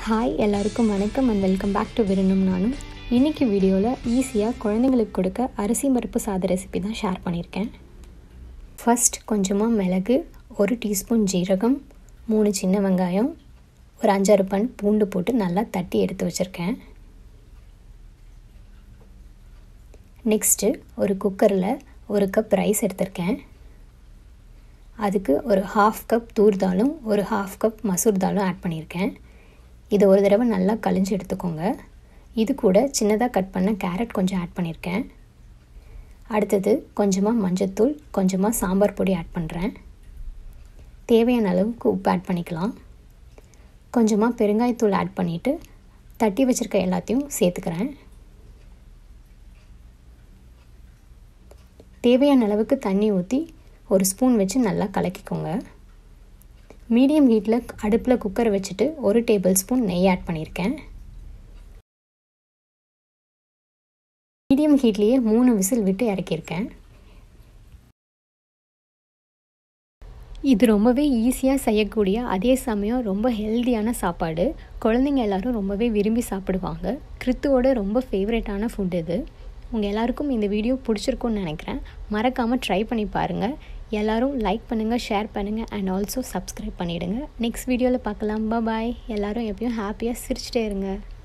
hi எல்லாருக்கும் வணக்கம் and welcome back to விருணும் நானும் இன்றைக்கி வீடியோவில் ஈஸியாக குழந்தைங்களுக்கு கொடுக்க அரிசி பருப்பு சாத ரெசிபி தான் ஷேர் பண்ணியிருக்கேன் ஃபஸ்ட் கொஞ்சமாக மிளகு ஒரு டீஸ்பூன் ஜீரகம் மூணு சின்ன வெங்காயம் ஒரு அஞ்சாறு பன் பூண்டு போட்டு நல்லா தட்டி எடுத்து வச்சுருக்கேன் நெக்ஸ்ட்டு ஒரு குக்கரில் ஒரு கப் ரைஸ் எடுத்திருக்கேன் அதுக்கு ஒரு ஹாஃப் கப் தூர் தாலும் ஒரு ஹாஃப் கப் மசூர் தாலும் ஆட் பண்ணியிருக்கேன் இதை ஒரு தடவை நல்லா கழிஞ்சு எடுத்துக்கோங்க இது கூட சின்னதாக கட் பண்ண கேரட் கொஞ்சம் ஆட் பண்ணியிருக்கேன் அடுத்தது கொஞ்சமாக மஞ்சத்தூள் கொஞ்சமாக சாம்பார் பொடி ஆட் பண்ணுறேன் தேவையான அளவுக்கு உப்பு ஆட் பண்ணிக்கலாம் கொஞ்சமாக பெருங்காயத்தூள் ஆட் பண்ணிவிட்டு தட்டி வச்சுருக்க எல்லாத்தையும் சேர்த்துக்கிறேன் தேவையான அளவுக்கு தண்ணி ஊற்றி ஒரு ஸ்பூன் வச்சு நல்லா கலக்கிக்கோங்க மீடியம் ஹீட்டில் அடுப்பில் குக்கர் வச்சுட்டு ஒரு டேபிள் ஸ்பூன் நெய் ஆட் பண்ணியிருக்கேன் மீடியம் ஹீட்லேயே மூணு விசில் விட்டு இறக்கியிருக்கேன் இது ரொம்பவே ஈஸியாக செய்யக்கூடிய அதே சமயம் ரொம்ப ஹெல்த்தியான சாப்பாடு குழந்தைங்க எல்லோரும் ரொம்பவே விரும்பி சாப்பிடுவாங்க கிறித்துவோட ரொம்ப ஃபேவரட்டான ஃபுட் இது உங்கள் எல்லாருக்கும் இந்த வீடியோ பிடிச்சிருக்கும்னு நினைக்கிறேன் மறக்காமல் ட்ரை பண்ணி பாருங்கள் எல்லோரும் லைக் பண்ணுங்கள் ஷேர் பண்ணுங்கள் அண்ட் ஆல்சோ சப்ஸ்கிரைப் பண்ணிவிடுங்க நெக்ஸ்ட் வீடியோவில் பார்க்கலாம் பாய் எல்லோரும் எப்பயும் ஹாப்பியாக சிரிச்சிட்டே இருங்க